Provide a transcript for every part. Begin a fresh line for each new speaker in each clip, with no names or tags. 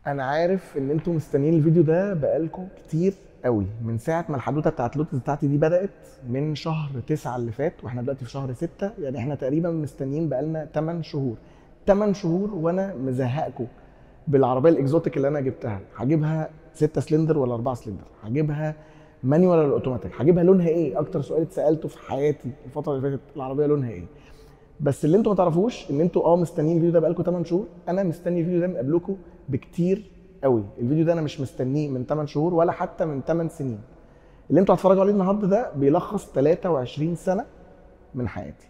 انا عارف ان انتوا مستنيين الفيديو ده بقالكم كتير قوي من ساعه ما الحدوته بتاعت لوتس بتاعتي دي بدات من شهر تسعة اللي فات واحنا دلوقتي في شهر ستة يعني احنا تقريبا مستنيين بقالنا 8 شهور 8 شهور وانا مزهقكم بالعربيه الاكزوتيك اللي انا جبتها هجيبها 6 سلندر ولا 4 سلندر هجيبها مانيوال ولا اوتوماتيك هجيبها لونها ايه اكتر سؤال اتسالته في حياتي الفتره اللي فاتت العربيه لونها ايه بس اللي انتوا ما تعرفوش ان انتوا اه مستنيين الفيديو ده بقالكم 8 شهور انا مستني الفيديو ده من قبلكم بكتير قوي الفيديو ده انا مش مستنيه من 8 شهور ولا حتى من 8 سنين اللي انتوا هتتفرجوا عليه النهارده ده بيلخص 23 سنه من حياتي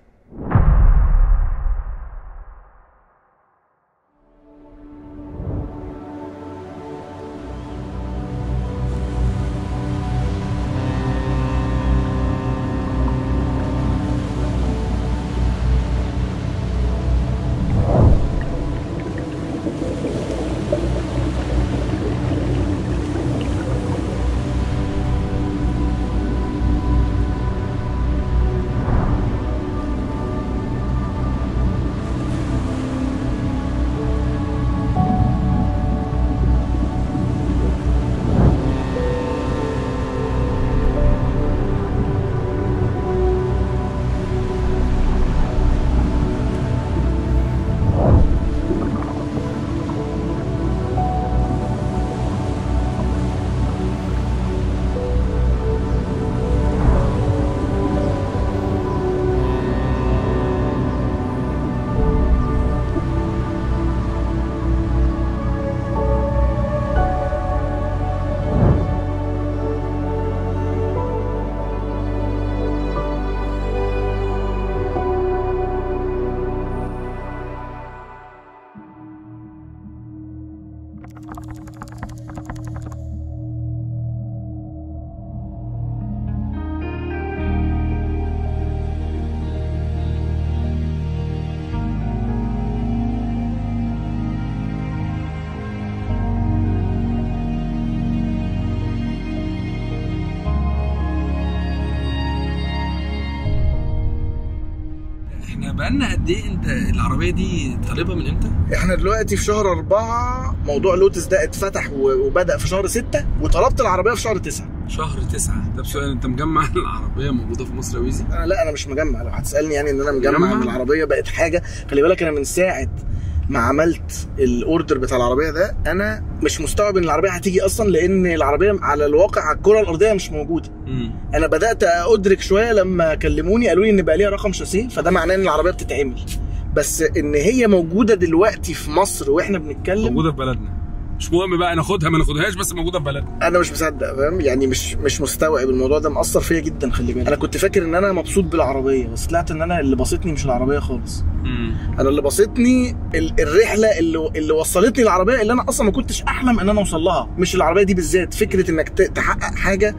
احنا بقالنا قد ايه انت العربيه دي طالبها من امتى؟
احنا دلوقتي في شهر أربعة موضوع لوتس ده اتفتح و- وبدأ في شهر ستة وطلبت العربية في شهر تسعة
شهر تسعة طب سؤال انت مجمع العربيه موجوده في مصر يا ويزي؟
أنا لا أنا مش مجمع لو هتسألني يعني إن أنا مجمع
مجمع؟
إن العربية بقت حاجة خلي بالك أنا من ساعة ما عملت الاوردر بتاع العربيه ده انا مش مستوعب ان العربيه هتيجي اصلا لان العربيه على الواقع على الكره الارضيه مش موجوده
امم
انا بدات ادرك شويه لما كلموني قالوا لي ان بقى ليها رقم شاسيه فده معناه ان العربيه بتتعمل بس ان هي موجوده دلوقتي في مصر واحنا بنتكلم
موجوده في بلدنا مش مهم بقى ناخدها ما ناخدهاش بس موجوده في بلدنا
انا مش مصدق فاهم يعني مش مش مستوعب الموضوع ده مأثر فيا جدا خلي بالك انا كنت فاكر ان انا مبسوط بالعربيه بس طلعت ان انا اللي بسطني مش العربيه خالص
امم
انا اللي بسطني ال- الرحله اللي اللي وصلتني العربيه اللي انا اصلا ما كنتش احلم ان انا اوصل لها مش العربيه دي بالذات فكره انك ت- تحقق حاجه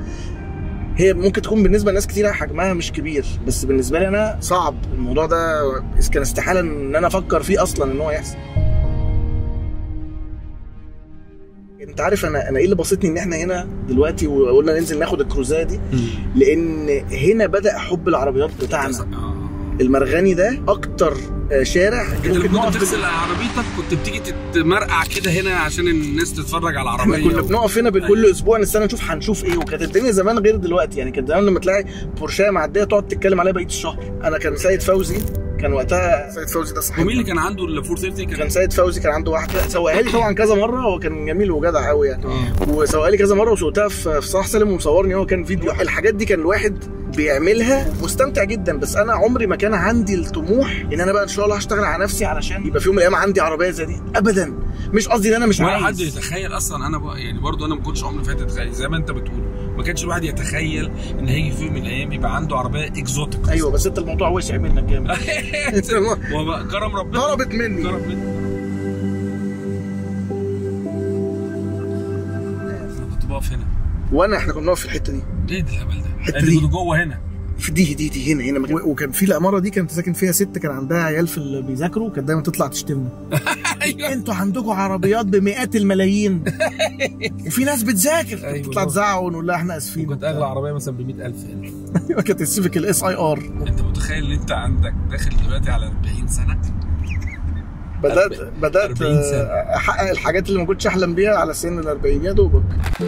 هي ممكن تكون بالنسبه لناس كتير حجمها مش كبير بس بالنسبه لي انا صعب الموضوع ده كان استحاله ان انا افكر فيه اصلا ان هو يحصل انت عارف انا انا ايه اللي بسطني ان احنا هنا دلوقتي وقلنا ننزل ناخد الكروزايه دي لان هنا بدا حب العربيات بتاعنا
اه
المرغني ده اكتر آه، شارع
انت لما
ممكن
كنت
نقف
بتغسل عربيتك كنت بتيجي تتمرقع كده هنا عشان الناس تتفرج على
احنا
العربيه
كنا بنقف هنا كل اسبوع نستنى نشوف هنشوف ايه وكانت الدنيا زمان غير دلوقتي يعني كانت زمان لما تلاقي بورشيه معديه تقعد تتكلم عليها بقيه الشهر انا كان سيد فوزي كان وقتها سيد فوزي ده صاحبي
ومين اللي كان عنده ال 430
كان
كان
سيد فوزي كان عنده واحده سوقها لي طبعا كذا مره هو كان جميل وجدع قوي يعني
اه
وسوقها لي كذا مره وسوقتها في في صلاح سالم ومصورني هو كان فيديو الحاجات دي كان الواحد بيعملها مستمتع جدا بس انا عمري ما كان عندي الطموح ان انا بقى ان شاء الله هشتغل على نفسي علشان يبقى في يوم من الايام عندي عربيه زي دي ابدا مش قصدي ان انا مش
ولا
عايز
حد يتخيل اصلا انا بقى يعني برضو انا ما كنتش عمري فاتت اتخيل زي ما انت بتقول ما كانش الواحد يتخيل ان هيجي في يوم من الايام يبقى عنده عربيه اكزوتيك
ايوه بس انت الموضوع وسع منك جامد
وبقى كرم ربنا
ضربت مني
كرم ربنا انا كنت بقف هنا
وانا احنا كنا بنقف في الحته دي
ايه ده الهبل ده؟
الحتة
اللي
دي.
كنت جوه هنا
في دي دي دي هنا هنا مكان. و- وكان في العماره دي كانت ساكن فيها ست كان عندها عيال في اللي بيذاكروا كانت دايما تطلع تشتمنا
ايوه
انتوا عندكم عربيات بمئات الملايين وفي ناس بتذاكر
أيوة.
تطلع تزعق ونقول لها احنا اسفين
كنت اغلى عربيه مثلا ب 100000 هنا
كانت السيفيك الاس اي ار
انت متخيل ان انت عندك داخل دلوقتي على 40 سنه
بدات
أربع-
بدات
40 سنة.
آه، احقق الحاجات اللي ما كنتش احلم بيها على سن ال 40 يا دوبك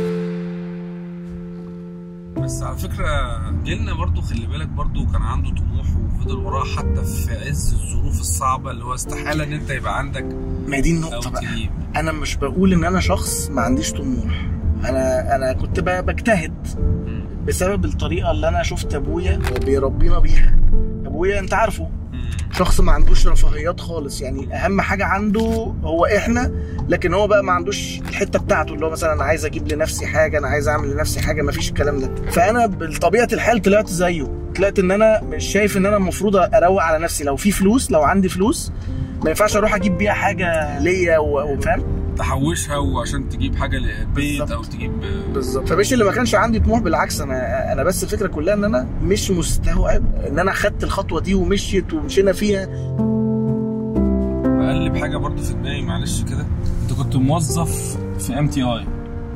بس على فكره جيلنا برضو خلي بالك برضو كان عنده طموح وفضل وراه حتى في عز الظروف الصعبه اللي هو استحاله ان انت يبقى عندك
ما هي دي
او
النقطه بقى
تجيب
انا مش بقول ان انا شخص ما عنديش طموح انا انا كنت ب- بجتهد
مم.
بسبب الطريقه اللي انا شفت ابويا بيربينا بيها ابويا انت عارفه
مم.
شخص ما عندوش رفاهيات خالص يعني اهم حاجه عنده هو احنا لكن هو بقى ما عندوش الحته بتاعته اللي هو مثلا انا عايز اجيب لنفسي حاجه انا عايز اعمل لنفسي حاجه ما فيش الكلام ده فانا بطبيعه الحال طلعت زيه طلعت ان انا مش شايف ان انا المفروض اروق على نفسي لو في فلوس لو عندي فلوس ما ينفعش اروح اجيب بيها حاجه ليا و- وفاهم
تحوشها وعشان تجيب حاجه للبيت
بالظبط.
او تجيب
بالظبط فمش اللي ما كانش عندي طموح بالعكس انا انا بس الفكره كلها ان انا مش مستوعب ان انا خدت الخطوه دي ومشيت ومشينا فيها
اقلب حاجه برضو في دماغي معلش كده انت كنت موظف في ام تي اي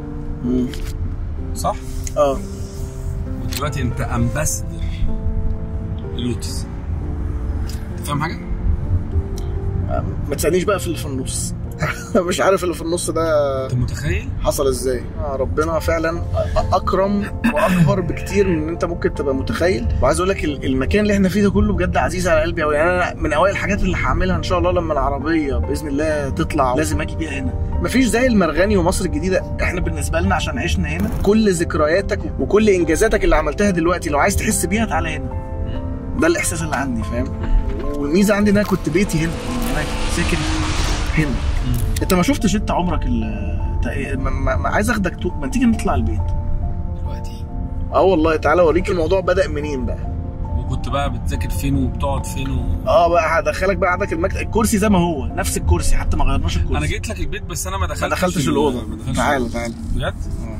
صح؟
اه
ودلوقتي انت امباسدر لوتس انت فاهم حاجه؟
ما تسالنيش بقى في اللي في النص مش عارف اللي في النص ده
انت متخيل؟
حصل ازاي آه، ربنا فعلا اكرم واكبر بكتير من ان انت ممكن تبقى متخيل وعايز اقول لك ال- المكان اللي احنا فيه ده كله بجد عزيز على قلبي قوي يعني انا من اوائل الحاجات اللي هعملها ان شاء الله لما العربيه باذن الله تطلع لازم اجي بيها هنا مفيش زي المرغني ومصر الجديده احنا بالنسبه لنا عشان عشنا هنا كل ذكرياتك وكل انجازاتك اللي عملتها دلوقتي لو عايز تحس بيها تعالى هنا ده الاحساس اللي عندي فاهم والميزه عندي ان انا كنت بيتي هنا يعني انا ساكن هنا انت ما شفتش انت عمرك ال تا- ما- ما ما عايز اخدك تو... ما تيجي نطلع البيت
دلوقتي
اه والله تعالى اوريك الموضوع بدا منين بقى
وكنت بقى بتذاكر فين وبتقعد فين و...
اه بقى هدخلك بقى عندك المكتب الكرسي زي ما هو نفس الكرسي حتى ما غيرناش الكرسي
انا جيت لك البيت بس انا ما دخلتش
ما دخلتش
ال-
الاوضه
ما دخلتش
تعالى
الأوضة.
تعالى
بجد؟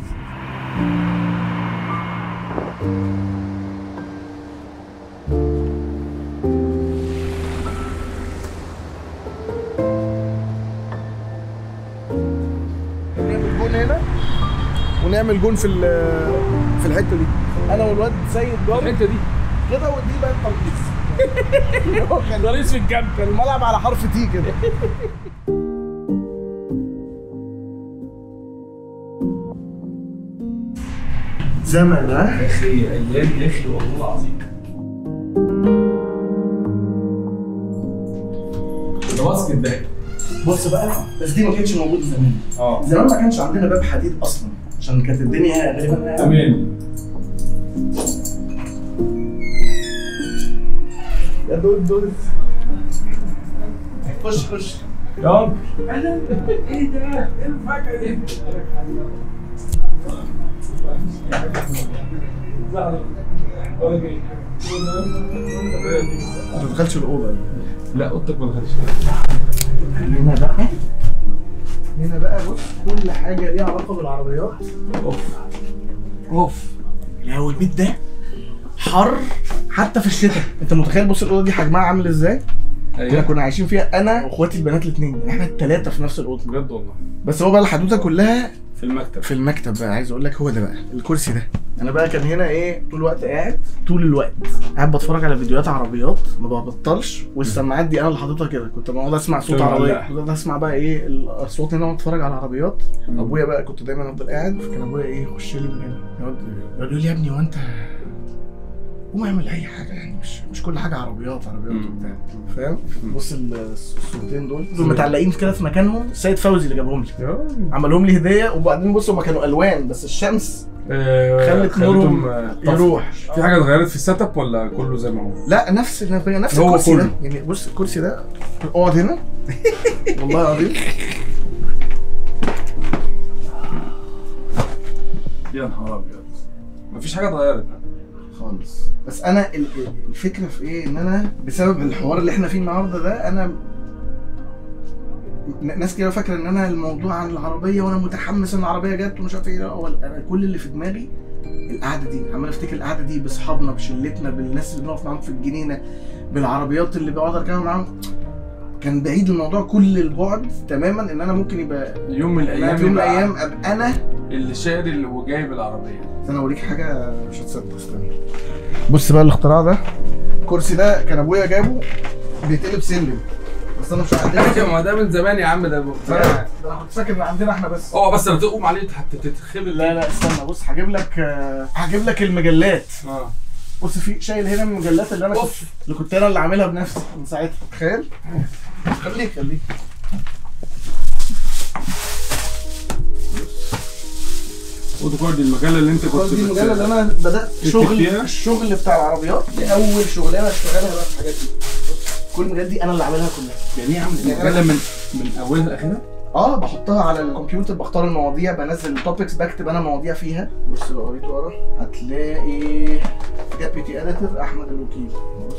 نعمل جون هنا ونعمل جون في ال- في الحته دي انا والواد سيد جار
الحته دي
كده ودي بقى الترقيص هو كان
رئيس في الجنب
كان الملعب على حرف تي كده زمن ها
يا اخي ايام يا اخي والله العظيم ده باسكت ده
بص بقى بس دي ما كانتش موجوده زمان
اه
زمان ما كانش عندنا باب حديد اصلا عشان كانت الدنيا غالبا
تمام
يا دود دود خش خش
يا اهلا ايه ده؟ ايه الفجأة دي؟
ما تدخلش الاوضه
لا اوضتك ما دخلتش
هنا بقى هنا بقى بص كل حاجه ليها علاقه بالعربيات
اوف اوف
يا هو البيت ده حر حتى في الشتاء انت متخيل بص الاوضه دي حجمها عامل ازاي احنا
ايوه
كنا عايشين فيها انا واخواتي البنات الاثنين يعني احنا الثلاثه في نفس الاوضه
بجد والله
بس هو بقى الحدوته كلها
في المكتب
في المكتب بقى عايز اقول لك هو ده بقى الكرسي ده انا بقى كان هنا ايه طول الوقت قاعد طول الوقت قاعد بتفرج على فيديوهات عربيات ما ببطلش والسماعات دي انا اللي حاططها كده كنت بقعد اسمع صوت
تمام،
عربيه
لا.
كنت اسمع بقى ايه الاصوات هنا وانا بتفرج على العربيات
مم.
ابويا بقى كنت دايما افضل قاعد فكان ابويا ايه يخش لي من هنا يقعد يقول لي يا ابني هو انت قوم اعمل اي حاجه يعني مش مش كل حاجه عربيات عربيات
مم.
وبتاع فاهم
مم.
بص ال- الصورتين دول دول متعلقين كده في مكانهم السيد فوزي اللي جابهم لي عملهم لي هديه وبعدين بصوا هم كانوا الوان بس الشمس خلت نورهم يروح
في حاجه اتغيرت في السيت اب ولا كله زي ما هو؟
لا نفس نفس
هو
الكرسي ده
كله.
يعني بص الكرسي ده اقعد هنا والله العظيم
يا نهار ابيض مفيش حاجه اتغيرت
خالص بس انا ال- ال- الفكره في ايه ان انا بسبب الحوار اللي احنا فيه النهارده ده انا ن- ناس كده فاكره ان انا الموضوع عن العربيه وانا متحمس ان العربيه جت ومش عارف ايه لا، هو انا كل اللي في دماغي القعده دي عمال افتكر القعده دي باصحابنا بشلتنا بالناس اللي بنقف معاهم في الجنينه بالعربيات اللي بقعد اركبها معاهم كان بعيد الموضوع كل البعد تماما ان انا ممكن يبقى
يوم من
أنا
الايام
في يوم من
يبقى
الايام ابقى انا
اللي شاري وجايب العربيه
انا اوريك حاجه مش هتصدق استنى بص بقى الاختراع ده الكرسي ده كان ابويا جابه بيتقلب سلم بس انا مش
حاجه
عندنا
ما ده من زمان يا عم ده مخترع
ده انا كنت فاكر ان عندنا احنا بس
هو بس لما تقوم عليه حتى تتخبل
لا لا استنى بص هجيب لك آه، هجيب لك المجلات
اه
بص في شايل هنا من المجلات اللي انا كنت
اوف
اللي كنت انا اللي عاملها بنفسي من ساعتها تخيل خليك خليك
خد كارد المجله اللي انت كنت
دي
بت-
المجله اللي انا بدات شغل
فيها؟
الشغل بتاع العربيات دي اول شغلانه اشتغلها بقى في الحاجات دي بص، كل المجلات دي انا اللي عاملها كلها
يعني ايه يا عم المجله من من اولها لاخرها
اه بحطها على الكمبيوتر بختار المواضيع بنزل التوبكس بكتب انا مواضيع فيها بص لو قريت ورا هتلاقي ديبيوتي اديتور احمد الوكيل بص.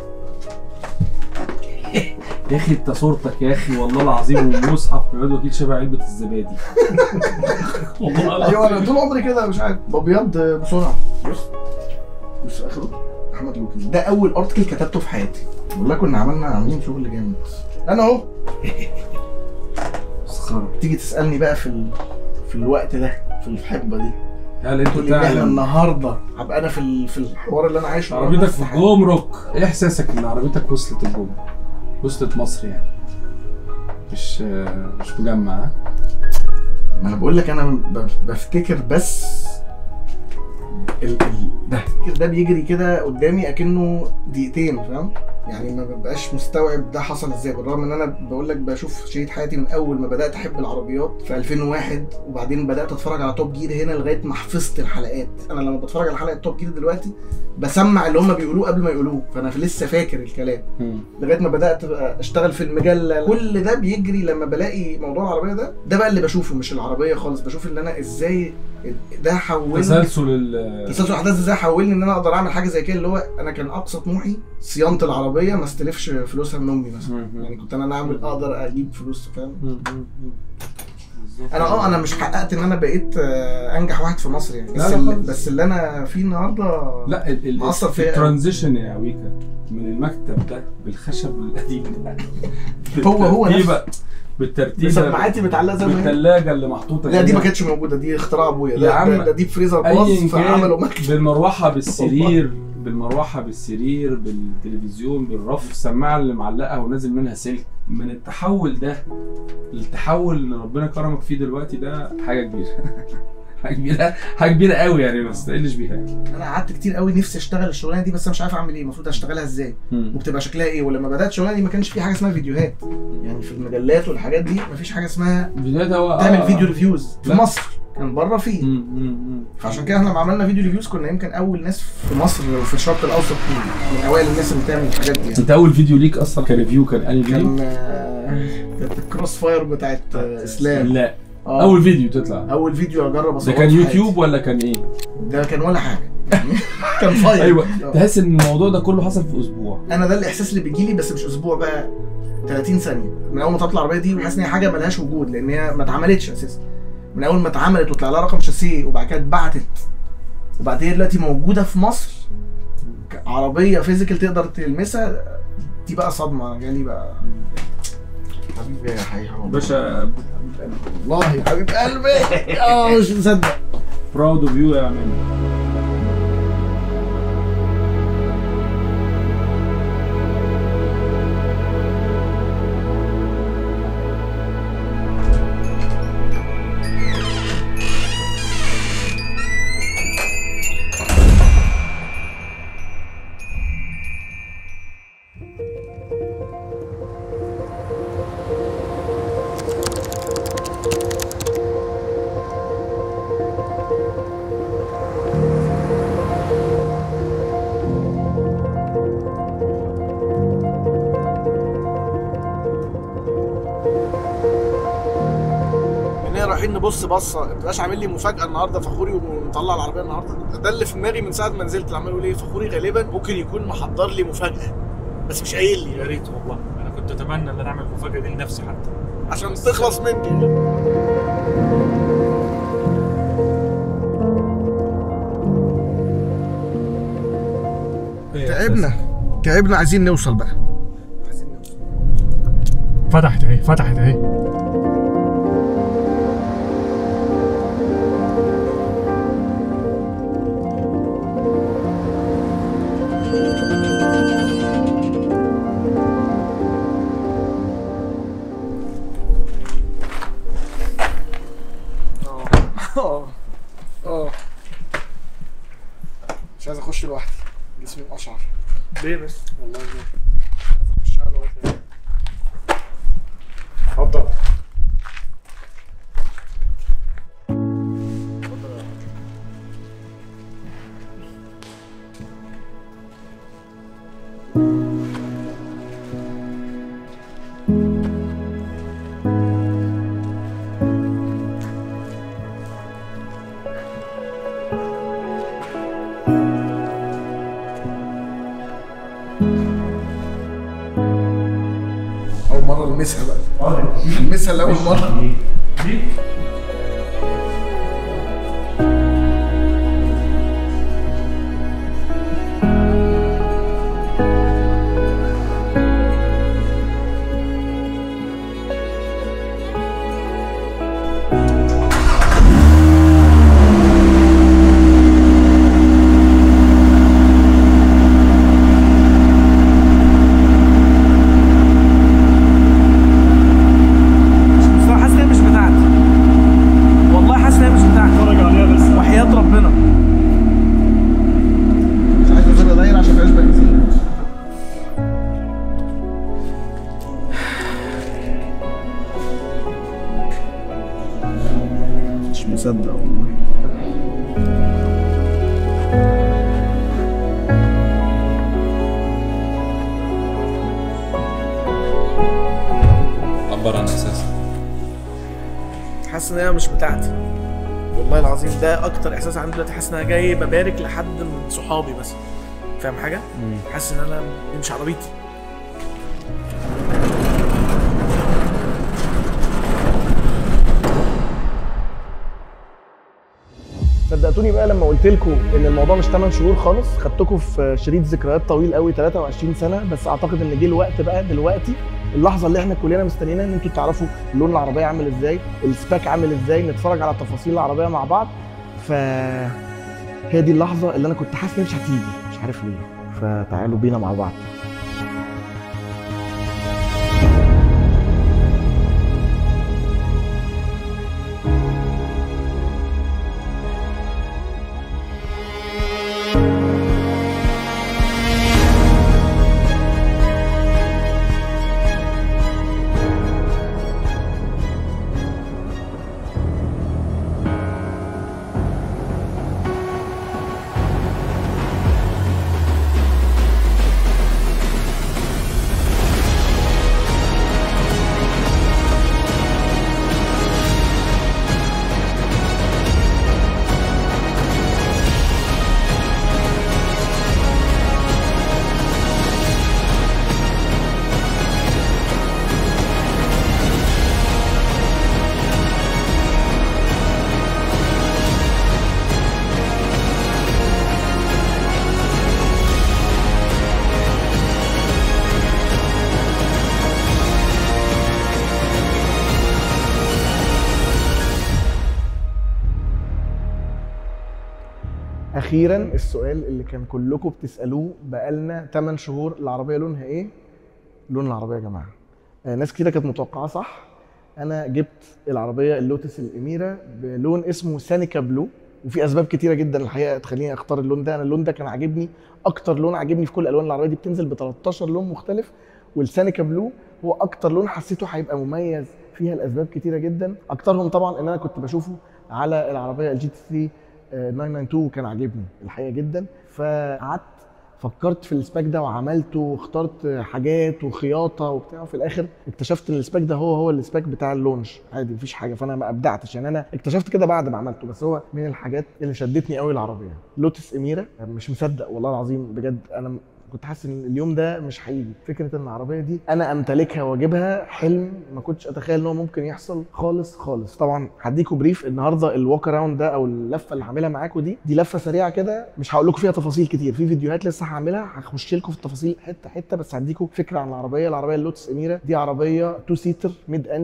يا اخي انت صورتك يا اخي والله العظيم والمصحف الواد وكيل شبه علبه الزبادي والله
ايوه انا
العظيم
طول عمري كده مش عارف ببيض بسرعه بص بص اخره احمد الوكيل ده اول ارتكل كتبته في حياتي والله كنا عملنا عاملين شغل جامد انا اهو
مسخره
تيجي تسالني بقى في ال... في الوقت ده في الحقبه دي
هل انت
تقول لي احنا
تعلم
النهارده هبقى انا في ال... في الحوار اللي انا عايشه
عربيتك في
استحالة.
الجمرك ايه احساسك ان عربيتك وصلت الجمرك وصلت مصر يعني مش مش مجمع ها؟
ما انا بقول لك انا ب- بفتكر بس ال... ال... ده ده بيجري كده قدامي اكنه دقيقتين فاهم يعني ما ببقاش مستوعب ده حصل ازاي بالرغم ان انا بقول لك بشوف شريط حياتي من اول ما بدات احب العربيات في 2001 وبعدين بدات اتفرج على توب جير هنا لغايه ما حفظت الحلقات انا لما بتفرج على حلقه توب جير دلوقتي بسمع اللي هم بيقولوه قبل ما يقولوه فانا لسه فاكر الكلام لغايه ما بدات أبقى اشتغل في المجله كل ده بيجري لما بلاقي موضوع العربيه ده ده بقى اللي بشوفه مش العربيه خالص بشوف ان انا ازاي ده حولني
تسلسل ال
تسلسل الاحداث ازاي حولني ان انا اقدر اعمل حاجه زي كده اللي هو انا كان اقصى طموحي صيانه العربيه ما استلفش فلوسها من امي مثلا يعني كنت انا اعمل اقدر اجيب فلوس فاهم انا اه انا مش حققت ان انا بقيت آه، انجح واحد في مصر يعني بس,
لا، لا
اللي
خالص.
بس اللي انا فيه النهارده
لا ال- ال-
مأثر فيا.
الترانزيشن يا ويكا من المكتب ده بالخشب القديم ده
هو- هو
بالترتيبة-
نفسه.
بالترتيب
سماعاتي متعلقه زي ما هي
بالثلاجه اللي محطوطه
لا دي
كده.
ما كانتش موجوده دي اختراع ابويا
يا
ده,
عم،
ده, ده ديب فريزر باظ
ايا
فعملوا
كان
مكتب
بالمروحه بالسرير بالمروحه بالسرير بالتلفزيون بالرف السماعه اللي معلقه ونازل منها سلك من التحول ده للتحول اللي ربنا كرمك فيه دلوقتي ده حاجه كبيره حاجه كبيره حاجه كبيره قوي يعني ما تستقلش بيها
انا قعدت كتير قوي نفسي اشتغل الشغلانه دي بس انا مش عارف اعمل ايه المفروض اشتغلها ازاي وبتبقى شكلها ايه ولما بدات الشغلانه دي ما كانش في حاجه اسمها فيديوهات يعني في المجلات والحاجات دي ما فيش حاجه اسمها
فيديوهات هو
تعمل
آه.
فيديو ريفيوز في
لا.
مصر كان بره فيه
مم، مم، مم.
فعشان كده احنا لما عملنا فيديو ريفيوز كنا يمكن اول ناس في مصر وفي الشرق الاوسط من اوائل الناس اللي بتعمل الحاجات دي يعني.
انت اول فيديو ليك اصلا كريفيو كان انهي فيديو؟
كان آه، كانت الكروس فاير بتاعت آه، اسلام
لا
آه.
اول فيديو تطلع
اول فيديو اجرب
ده
اصور
كان
في حياتي.
يوتيوب ولا كان ايه؟
ده كان ولا حاجه كان فاير
ايوه
آه.
تحس ان الموضوع ده كله حصل في اسبوع
انا ده الاحساس اللي بيجي لي بس مش اسبوع بقى 30 ثانيه من اول ما طلعت العربيه دي وحاسس ان هي حاجه ملهاش وجود لان هي ما اتعملتش اساسا من اول ما اتعملت وطلع لها رقم شاسيه وبعد كده اتبعتت وبعد كده دلوقتي موجوده في مصر عربيه فيزيكال تقدر تلمسها دي بقى صدمه انا جالي بقى حبيبي يا حي
باشا
والله يا حبيب قلبي اه مش مصدق
براود اوف يو يا مان
يعني رايحين نبص بصه ما تبقاش عامل لي مفاجاه النهارده فخوري ونطلع العربيه النهارده ده اللي في دماغي من ساعه ما نزلت عمال اقول ايه فخوري غالبا ممكن يكون محضر لي مفاجاه بس مش قايل لي
يا ريت والله انا كنت اتمنى ان انا اعمل المفاجاه دي لنفسي حتى
عشان تخلص مني تعبنا تعبنا عايزين نوصل بقى عايزين نوصل
فتحت اهي فتحت اهي
ليه بس؟
والله ده.
مش على وقت.
اتفضل
اول مره المسها بقى المسها لاول مره
بصراحة حاسس ان هي مش بتاعتي والله حاسس ان هي مش بتاعتي
اتفرج عليها بس
وحياة ربنا
مش عايز اسيبها دايره عشان مبقاش بنزين مش مصدق والله
عبر عن احساسك
حاسس ان هي مش بتاعتي والله العظيم ده اكتر احساس عندي دلوقتي حاسس ان انا جاي ببارك لحد من صحابي بس فاهم حاجه حاسس ان انا دي مش عربيتي
صدقتوني بقى لما قلت لكم ان الموضوع مش 8 شهور خالص خدتكم في شريط ذكريات طويل قوي 23 سنه بس اعتقد ان جه الوقت بقى دلوقتي اللحظه اللي احنا كلنا مستنيينها ان انتوا تعرفوا لون العربيه عامل ازاي السباك عامل ازاي نتفرج على تفاصيل العربيه مع بعض ف هي دي اللحظه اللي انا كنت حاسس ان مش هتيجي مش عارف ليه فتعالوا بينا مع بعض اخيرا السؤال اللي كان كلكم بتسالوه بقالنا 8 شهور العربيه لونها ايه لون العربيه يا جماعه آه، ناس كتير كانت متوقعه صح انا جبت العربيه اللوتس الاميره بلون اسمه سانيكا بلو وفي اسباب كتيره جدا الحقيقه تخليني اختار اللون ده انا اللون ده كان عاجبني اكتر لون عاجبني في كل الوان العربيه دي بتنزل ب 13 لون مختلف والسانيكا بلو هو اكتر لون حسيته هيبقى مميز فيها الاسباب كتيره جدا اكترهم طبعا ان انا كنت بشوفه على العربيه الجي تي 3 992 كان عاجبني الحقيقه جدا فقعدت فكرت في السباك ده وعملته واخترت حاجات وخياطه وبتاع وفي الاخر اكتشفت ان السباك ده هو هو السباك بتاع اللونش عادي مفيش حاجه فانا ما ابدعتش يعني انا اكتشفت كده بعد ما عملته بس هو من الحاجات اللي شدتني قوي العربيه لوتس اميره مش مصدق والله العظيم بجد انا كنت حاسس ان اليوم ده مش هيجي فكره ان العربيه دي انا امتلكها واجيبها حلم ما كنتش اتخيل ان هو ممكن يحصل خالص خالص طبعا هديكوا بريف النهارده الوك اراوند ده او اللفه اللي هعملها معاكم دي دي لفه سريعه كده مش هقول لكم فيها تفاصيل كتير في فيديوهات لسه هعملها هخش لكم في التفاصيل حته حته بس هديكم فكره عن العربيه العربيه اللوتس اميره دي عربيه تو سيتر ميد انجن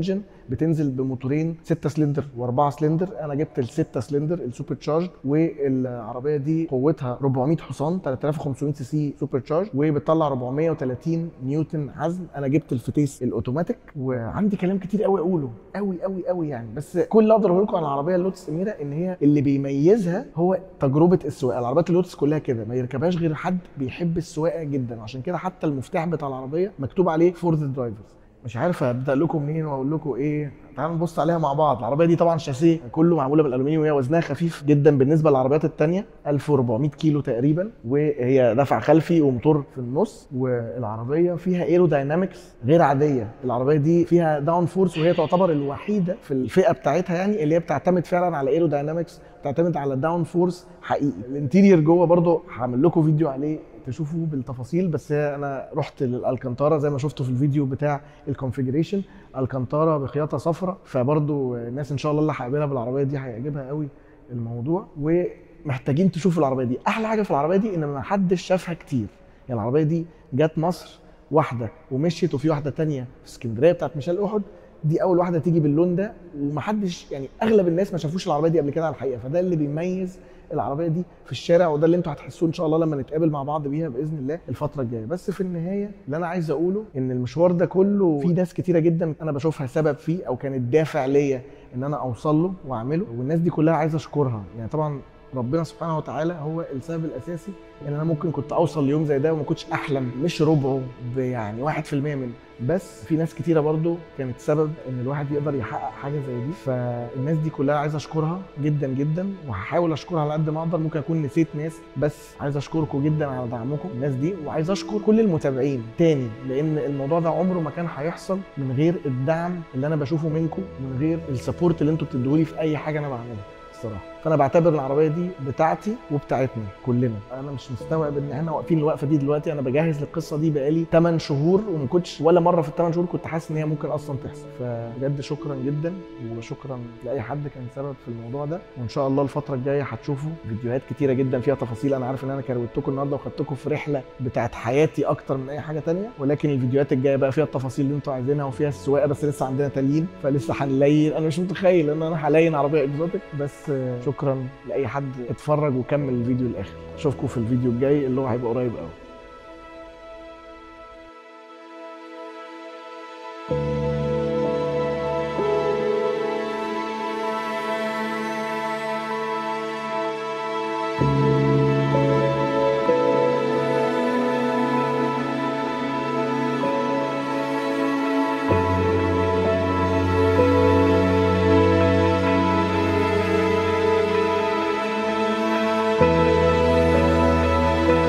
بتنزل بموتورين 6 سلندر و4 سلندر انا جبت ال 6 سلندر السوبر تشارج والعربيه دي قوتها 400 حصان 3500 سي سي سوبر تشارج وبتطلع 430 نيوتن عزم انا جبت الفتيس الاوتوماتيك وعندي كلام كتير قوي اقوله قوي قوي قوي يعني بس كل اللي اقدر اقوله لكم عن العربيه اللوتس اميره ان هي اللي بيميزها هو تجربه السواقه العربيات اللوتس كلها كده ما يركبهاش غير حد بيحب السواقه جدا عشان كده حتى المفتاح بتاع العربيه مكتوب عليه فور ذا درايفرز مش عارف ابدا لكم منين واقول لكم ايه تعالوا نبص عليها مع بعض العربيه دي طبعا شاسيه كله معموله بالالومنيوم وهي وزنها خفيف جدا بالنسبه للعربيات التانية 1400 كيلو تقريبا وهي دفع خلفي وموتور في النص والعربيه فيها ايرو داينامكس غير عاديه العربيه دي فيها داون فورس وهي تعتبر الوحيده في الفئه بتاعتها يعني اللي هي بتعتمد فعلا على ايرو داينامكس بتعتمد على داون فورس حقيقي الانتيرير جوه برضو هعمل لكم فيديو عليه تشوفوا بالتفاصيل بس انا رحت للالكانتارا زي ما شفتوا في الفيديو بتاع الكونفيجريشن الكانتارا بخياطه صفراء فبرضو الناس ان شاء الله اللي هيقابلها بالعربيه دي هيعجبها قوي الموضوع ومحتاجين تشوفوا العربيه دي احلى حاجه في العربيه دي ان ما حدش شافها كتير يعني العربيه دي جت مصر واحده ومشيت وفي واحده تانية في اسكندريه بتاعت ميشيل احد دي اول واحده تيجي باللون ده ومحدش يعني اغلب الناس ما شافوش العربيه دي قبل كده على الحقيقه فده اللي بيميز العربيه دي في الشارع وده اللي انتوا هتحسوه ان شاء الله لما نتقابل مع بعض بيها باذن الله الفتره الجايه بس في النهايه اللي انا عايز اقوله ان المشوار ده كله في ناس كتيره جدا انا بشوفها سبب فيه او كانت دافع ليا ان انا اوصل له واعمله والناس دي كلها عايز اشكرها يعني طبعا ربنا سبحانه وتعالى هو السبب الاساسي ان انا ممكن كنت اوصل ليوم زي ده وما كنتش احلم مش ربعه يعني 1% منه بس في ناس كتيره برضو كانت سبب ان الواحد يقدر يحقق حاجه زي دي فالناس دي كلها عايز اشكرها جدا جدا وهحاول اشكرها على قد ما اقدر ممكن اكون نسيت ناس بس عايز اشكركم جدا على دعمكم الناس دي وعايز اشكر كل المتابعين تاني لان الموضوع ده عمره ما كان هيحصل من غير الدعم اللي انا بشوفه منكم من غير السبورت اللي انتوا بتدوه في اي حاجه انا بعملها الصراحه فانا بعتبر العربيه دي بتاعتي وبتاعتنا كلنا انا مش مستوعب ان احنا واقفين الوقفه دي دلوقتي انا بجهز للقصه دي بقالي 8 شهور وما كنتش ولا مره في الثمان شهور كنت حاسس ان هي ممكن اصلا تحصل فبجد شكرا جدا وشكرا لاي حد كان سبب في الموضوع ده وان شاء الله الفتره الجايه هتشوفوا فيديوهات كتيره جدا فيها تفاصيل انا عارف ان انا كروتكم النهارده وخدتكم في رحله بتاعت حياتي اكتر من اي حاجه تانية ولكن الفيديوهات الجايه بقى فيها التفاصيل اللي انتوا عايزينها وفيها السواقه بس لسه عندنا تليين فلسه هنلين انا مش متخيل ان انا هلين عربيه اكزوتيك بس شكرا لاي حد اتفرج وكمل الفيديو للاخر اشوفكم في الفيديو الجاي اللي هو هيبقى قريب قوي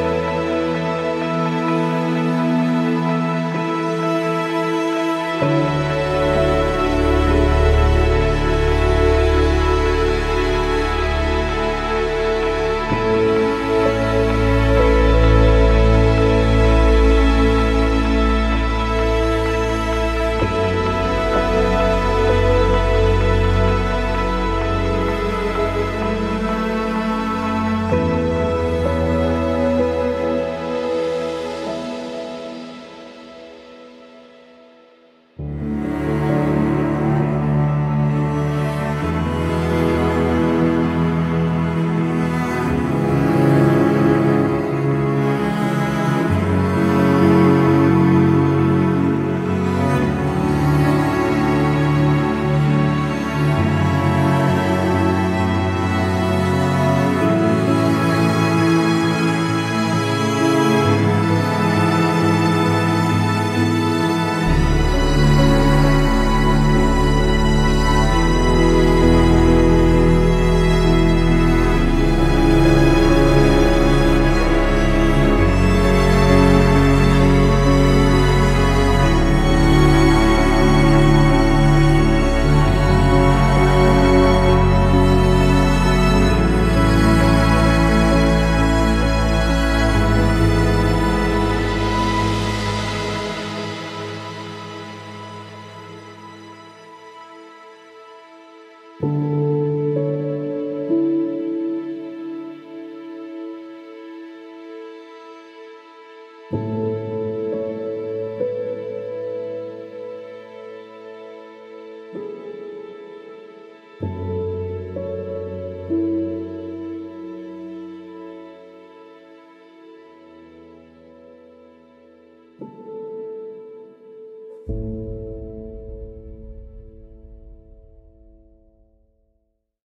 thank you